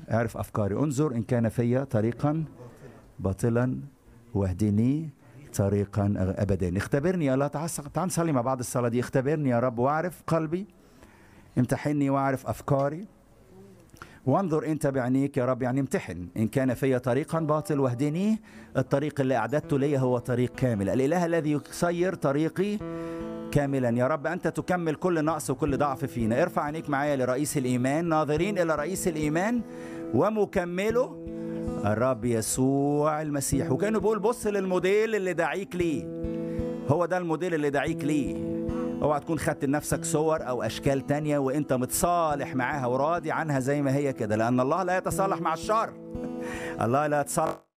اعرف افكاري انظر ان كان في طريقا باطلا واهدني طريقا ابدا اختبرني يا الله تعال تعال نصلي مع بعض الصلاه دي اختبرني يا رب واعرف قلبي امتحني واعرف افكاري وانظر انت بعينيك يا رب يعني امتحن ان كان في طريقا باطل واهدني الطريق اللي اعددته لي هو طريق كامل الاله الذي يسير طريقي كاملا يا رب انت تكمل كل نقص وكل ضعف فينا ارفع عينيك معايا لرئيس الايمان ناظرين الى رئيس الايمان ومكمله الرب يسوع المسيح وكانه بيقول بص للموديل اللي دعيك ليه هو ده الموديل اللي دعيك ليه اوعى تكون خدت لنفسك صور او اشكال تانية وانت متصالح معاها وراضي عنها زي ما هي كده لان الله لا يتصالح مع الشر الله لا يتصالح